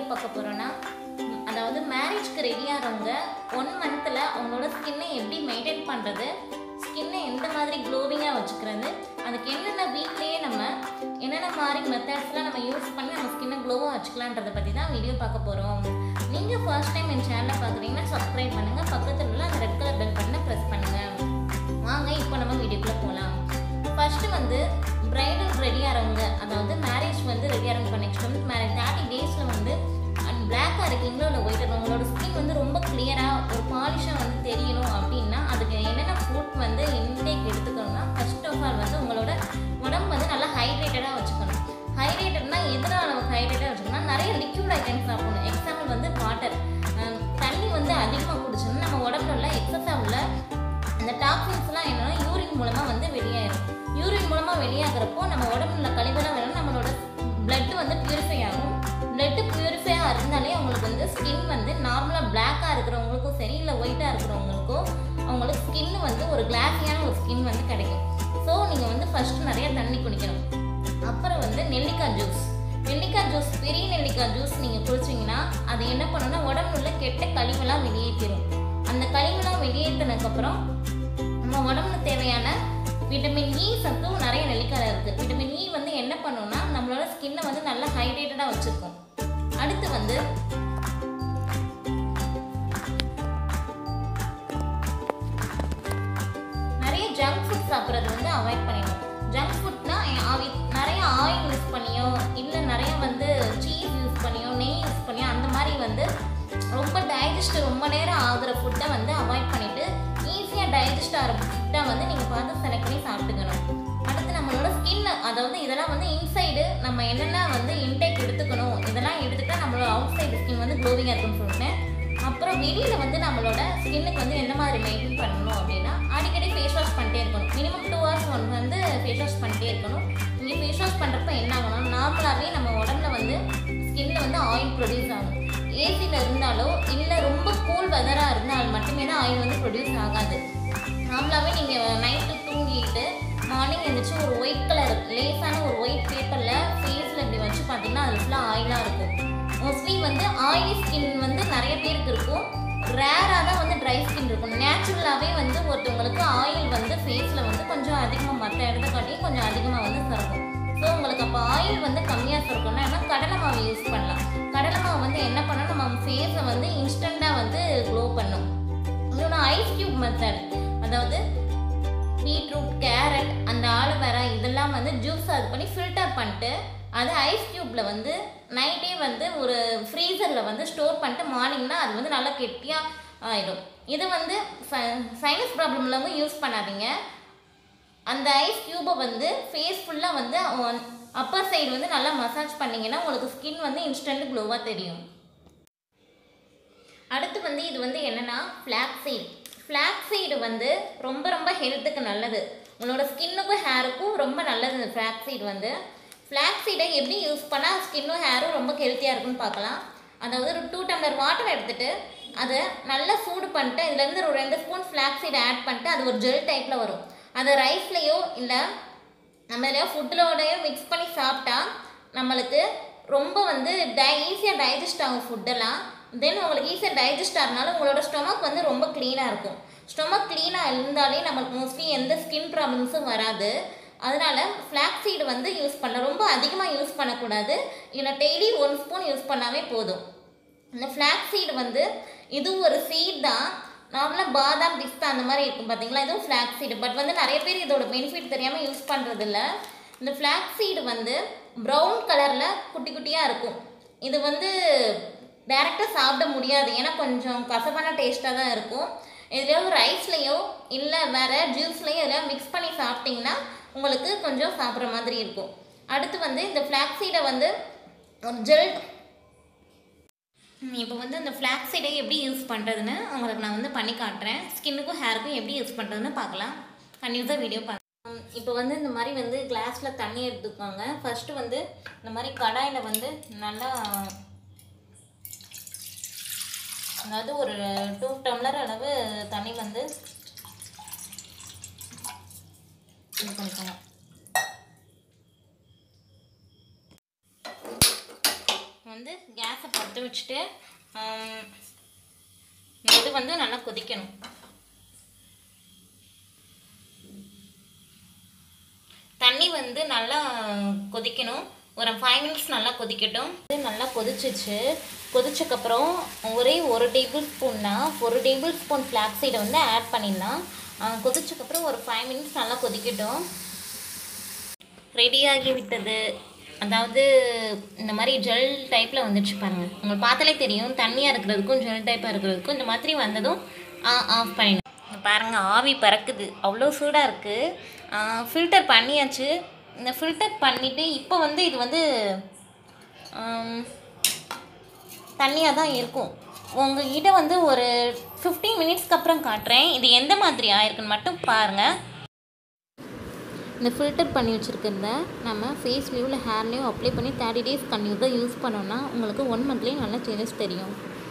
பார்க்க போகிறோன்னா அதாவது மேரேஜ்க்கு ரெடியாகிறவங்க ஒன் மந்தில் அவங்களோட ஸ்கின்னை எப்படி மெயின்டைன் பண்ணுறது ஸ்கின்னை எந்த மாதிரி க்ளோவிங்காக வச்சுக்கிறது அதுக்கு என்னென்ன வீட்லேயே நம்ம என்னென்ன மாதிரி மெத்தட்ஸ்லாம் நம்ம யூஸ் பண்ணி நம்ம ஸ்கின்னை க்ளோவாக வச்சுக்கலான்றதை பற்றி தான் வீடியோ பார்க்க போகிறோம் நீங்கள் ஃபர்ஸ்ட் டைம் என் சேனலை பார்க்குறீங்கன்னா சப்ஸ்கிரைப் பண்ணுங்கள் பக்கத்தில் உள்ள அந்த ரெட் கலர் பெல் பட்டனை ப்ரெஸ் பண்ணுங்கள் வாங்க இப்போ நம்ம வீடியோக்குள்ளே போகலாம் ஃபர்ஸ்ட்டு வந்து பிரைடல் ரெடியாகிறவங்க அதாவது மேரேஜ் வந்து ரெடியாகிறவங்க இப்போ நெக்ஸ்ட் வந்து மேரேஜ் தேர்ட்டி டேஸில் வந்து பிளாக்காக இருக்கீங்களோ இல்லை ஒயிட் உங்களோட ஸ்கின் வந்து ரொம்ப கிளியராக ஒரு பாலிஷாக வந்து தெரியணும் அப்படின்னா அதுக்கு என்னென்ன ஃப்ரூட் வந்து இன்டேக் எடுத்துக்கணும்னா ஃபர்ஸ்ட் ஆஃப் ஆல் வந்து உங்களோட உடம்பு வந்து நல்லா ஹைட்ரேட்டடாக வச்சுக்கணும் ஹைட்ரேட்டட்னா எதனால் நமக்கு ஹைட்ரேட்டாக வச்சுக்கணும்னா நிறைய லிக்விட் ஐட்டம்ஸ் சாப்பிடணும் எக்ஸாம்பிள் வந்து வாட்டர் தண்ணி வந்து அதிகமாக குடிச்சோம்னா நம்ம உடம்புல உள்ள எக்ஸஸாக உள்ள அந்த டாக்ஸின்ஸ்லாம் என்னன்னா யூரின் மூலமாக வந்து வெளியாயிரும் யூரின் மூலமாக வெளியாகிறப்போ நம்ம உடம்புல கழிவுலாம் வேணும் நம்மளோட blood வந்து பியூரிஃபை ஆகும் blood பியூரிஃபையாக இருந்தாலே அவங்களுக்கு வந்து ஸ்கின் வந்து நார்மலாக பிளாக்காக இருக்கிறவங்களுக்கும் சரி இல்லை ஒயிட்டாக இருக்கிறவங்களுக்கும் அவங்களுக்கு ஸ்கின் வந்து ஒரு கிளாஸியான ஒரு ஸ்கின் வந்து கிடைக்கும் ஸோ நீங்கள் வந்து ஃபஸ்ட்டு நிறைய தண்ணி குடிக்கணும் அப்புறம் வந்து நெல்லிக்காய் ஜூஸ் நெல்லிக்காய் ஜூஸ் பெரிய நெல்லிக்காய் ஜூஸ் நீங்கள் குடிச்சிங்கன்னா அது என்ன பண்ணுன்னா உடம்புல உள்ள கெட்ட கழிவெல்லாம் வெளியேற்றிடும் அந்த கழிவுலாம் வெளியேற்றினதுக்கப்புறம் நம்ம உடம்புல தேவையான விட்டமின் இ சத்தும் நிறைய நெல்லிக்காயில் இருக்குது விட்டமின் இ வந்து என்ன பண்ணுன்னா நம்மளோட ஸ்கின்னை வந்து நல்லா ஹைட்ரேட்டடாக வச்சுருக்கும் அடுத்து வந்து நிறைய ஜங்க் ஃபுட் சாப்பிட்றது வந்து அவாய்ட் பண்ணிடணும் ஜங்க் ஃபுட்னா நிறைய ஆயில் யூஸ் பண்ணியோ இல்லை நிறைய வந்து சீஸ் யூஸ் பண்ணியோ நெய் யூஸ் பண்ணியோ அந்த மாதிரி வந்து ரொம்ப டைஜஸ்ட் ரொம்ப நேரம் ஆகுற ஃபுட்டை வந்து அவாய்ட் பண்ணிவிட்டு ஈஸியாக டைஜஸ்ட் ஆகிற ஃபுட்டை வந்து நீங்கள் பார்த்து செலக்ட் பண்ணி சாப்பிட்டுக்கணும் அடுத்து நம்மளோட ஸ்கின் அதாவது இதெல்லாம் வந்து இன்சைடு நம்ம என்னென்ன வந்து இன்டேக் எடுத்துக்கணும் இதெல்லாம் எடுத்துக்கிட்டா நம்மளோட அவுட் சைடு ஸ்கின் வந்து க்ளோவிங்காக இருக்கும்னு சொல்லிட்டேன் அப்புறம் வெளியில் வந்து நம்மளோட ஸ்கின்னுக்கு வந்து எந்த மாதிரி மெயின்டைன் பண்ணணும் அப்படின்னா அடிக்கடி ஃபேஸ் வாஷ் பண்ணிட்டே இருக்கணும் மினிமம் டூ ஹவர்ஸ் ஒன் வந்து ஃபேஸ் வாஷ் பண்ணிட்டே இருக்கணும் இங்கே ஃபேஸ் வாஷ் பண்ணுறப்ப என்ன ஆகணும் நார்மலாகவே நம்ம உடம்புல வந்து ஸ்கின்ல வந்து ஆயில் ப்ரொடியூஸ் ஆகும் ஏசியில் இருந்தாலோ இல்லை ரொம்ப கூல் வெதராக இருந்தால் மட்டுமே தான் ஆயில் வந்து ப்ரொடியூஸ் ஆகாது நார்மலாகவே நீங்கள் நைட்டு தூங்கிட்டு மார்னிங் எழுந்திரிச்சு ஒரு ஒயிட் கலர் லேஸான ஒரு ஒயிட் பேப்பரில் ஃபேஸில் இப்படி வச்சு பார்த்தீங்கன்னா அது ஃபுல்லாக ஆயிலாக இருக்கும் மோஸ்ட்லி வந்து ஆயிலி ஸ்கின் வந்து நிறைய பேருக்கு இருக்கும் ரேராக தான் வந்து ட்ரை ஸ்கின் இருக்கும் நேச்சுரலாகவே வந்து ஒருத்தவங்களுக்கு ஆயில் வந்து ஃபேஸில் வந்து கொஞ்சம் அதிகமாக மற்ற இடத்த காட்டியும் கொஞ்சம் அதிகமாக வந்து சுரக்கும் ஸோ உங்களுக்கு அப்போ ஆயில் வந்து கம்மியாக சுரக்கணும்னா ஏன்னா கடலை மாவு யூஸ் பண்ணலாம் கடலை மாவு வந்து என்ன பண்ணணும் நம்ம ஃபேஸை வந்து இன்ஸ்டண்ட்டாக வந்து க்ளோ பண்ணும் இன்னொன்று ஐஸ் கியூப் மெத்தட் அதாவது பீட்ரூட் கேரட் அந்த ஆலுவேரா இதெல்லாம் வந்து ஜூஸ் அது பண்ணி ஃபில்டர் பண்ணிட்டு அது ஐஸ் க்யூப்பில் வந்து நைட்டே வந்து ஒரு ஃப்ரீசரில் வந்து ஸ்டோர் பண்ணிட்டு மார்னிங்னா அது வந்து நல்லா கெட்டியாக ஆகிடும் இது வந்து சைனஸ் ப்ராப்ளம் உள்ளவங்க யூஸ் பண்ணாதீங்க அந்த ஐஸ் க்யூபை வந்து ஃபேஸ் ஃபுல்லாக வந்து அப்பர் சைடு வந்து நல்லா மசாஜ் பண்ணிங்கன்னா உங்களுக்கு ஸ்கின் வந்து இன்ஸ்டன்ட் க்ளோவாக தெரியும் அடுத்து வந்து இது வந்து என்னென்னா ஃப்ளாக் சீட் ஃப்ளாக் சீடு வந்து ரொம்ப ரொம்ப ஹெல்த்துக்கு நல்லது உங்களோட ஸ்கின்னுக்கும் ஹேருக்கும் ரொம்ப நல்லது இந்த ஃப்ளாக் சீட் வந்து ஃப்ளாக் சீடை எப்படி யூஸ் பண்ணால் ஸ்கின்னும் ஹேரும் ரொம்ப ஹெல்த்தியாக இருக்குன்னு பார்க்கலாம் அதாவது ஒரு டூ டம்ளர் வாட்டர் எடுத்துகிட்டு அதை நல்லா சூடு பண்ணிட்டு இதுலேருந்து ஒரு ரெண்டு ஸ்பூன் ஃப்ளாக் சீடை ஆட் பண்ணிட்டு அது ஒரு ஜெல் டைப்பில் வரும் அதை ரைஸ்லேயோ இல்லை நம்ம எதையோ ஃபுட்டிலோடையோ மிக்ஸ் பண்ணி சாப்பிட்டா நம்மளுக்கு ரொம்ப வந்து டை ஈஸியாக டைஜஸ்ட் ஆகும் ஃபுட்டெல்லாம் தென் உங்களுக்கு ஈஸியாக டைஜஸ்ட் ஆகிறனால உங்களோட ஸ்டொமக் வந்து ரொம்ப க்ளீனாக இருக்கும் ஸ்டொமக் க்ளீனாக இருந்தாலே நம்மளுக்கு மோஸ்ட்லி எந்த ஸ்கின் ப்ராப்ளம்ஸும் வராது அதனால் ஃப்ளாக் சீடு வந்து யூஸ் பண்ண ரொம்ப அதிகமாக யூஸ் பண்ணக்கூடாது இல்லை டெய்லி ஒன் ஸ்பூன் யூஸ் பண்ணாவே போதும் இந்த ஃப்ளாக் சீடு வந்து இதுவும் ஒரு சீட் தான் நார்மலாக பாதாம் பிஸ்தா அந்த மாதிரி இருக்கும் பார்த்தீங்களா இதுவும் ஃப்ளாக் சீடு பட் வந்து நிறைய பேர் இதோட பெனிஃபிட் தெரியாமல் யூஸ் பண்ணுறதில்ல இந்த ஃப்ளாக் சீடு வந்து ப்ரௌன் கலரில் குட்டி குட்டியாக இருக்கும் இது வந்து டேரெக்டாக சாப்பிட முடியாது ஏன்னா கொஞ்சம் கசப்பான டேஸ்ட்டாக தான் இருக்கும் இதுலேயோ ரைஸ்லேயோ இல்லை வேறு ஜூஸ்லேயோ எதுலையோ மிக்ஸ் பண்ணி சாப்பிட்டிங்கன்னா உங்களுக்கு கொஞ்சம் சாப்பிட்ற மாதிரி இருக்கும் அடுத்து வந்து இந்த ஃப்ளாக் சீடை வந்து ஒரு ஜெல் இப்போ வந்து இந்த ஃப்ளாக் சீடை எப்படி யூஸ் பண்ணுறதுன்னு உங்களுக்கு நான் வந்து பண்ணி காட்டுறேன் ஸ்கின்னுக்கும் ஹேருக்கும் எப்படி யூஸ் பண்ணுறதுன்னு பார்க்கலாம் கண்டிப்பாக வீடியோ பார்க்கலாம் இப்போ வந்து இந்த மாதிரி வந்து கிளாஸில் தண்ணி எடுத்துக்கோங்க ஃபஸ்ட்டு வந்து இந்த மாதிரி கடாயில் வந்து நல்லா அதாவது ஒரு டூ டம்ளர் அளவு தண்ணி வந்து இது பண்ணிக்கோங்க வந்து கேஸை பற்ற வந்து நல்லா கொதிக்கணும் தண்ணி வந்து நல்லா கொதிக்கணும் ஒரு ஃபைவ் மினிட்ஸ் நல்லா கொதிக்கட்டும் இது நல்லா கொதிச்சிச்சு கொதிச்சக்கப்புறம் ஒரே ஒரு டேபிள் ஸ்பூன்னா ஒரு டேபிள் ஸ்பூன் ஃப்ளாக் சீடை வந்து ஆட் பண்ணிடலாம் அஹ் கொதிச்சக்கப்புறம் ஒரு ஃபைவ் மினிட்ஸ் நல்லா கொதிக்கட்டும் ரெடியாகி விட்டது அதாவது இந்த மாதிரி ஜெல் டைப்பில் வந்துச்சு பாருங்கள் உங்களுக்கு பார்த்தாலே தெரியும் தண்ணியாக இருக்கிறதுக்கும் ஜெல் டைப்பாக இருக்கிறதுக்கும் இந்த மாதிரி வந்ததும் ஆஃப் பண்ணிடணும் இங்க பாருங்க ஆவி பறக்குது அவ்வளோ சூடாக இருக்குது ஃபில்டர் பண்ணியாச்சு இந்த ஃபில்டர் பண்ணிவிட்டு இப்போ வந்து இது வந்து தண்ணியாக தான் இருக்கும் உங்ககிட்ட வந்து ஒரு ஃபிஃப்டீன் மினிட்ஸ்க்கு அப்புறம் காட்டுறேன் இது எந்த மாதிரி ஆயிருக்குன்னு மட்டும் பாருங்கள் இந்த ஃபில்டர் பண்ணி வச்சுருக்கிறத நம்ம ஃபேஸ்லேயும் இல்லை ஹேர்லேயும் அப்ளை பண்ணி தேர்ட்டி டேஸ் கன்யூ தான் யூஸ் பண்ணோன்னா உங்களுக்கு ஒன் மந்த்லேயே நல்ல சேஞ்சஸ் தெரியும்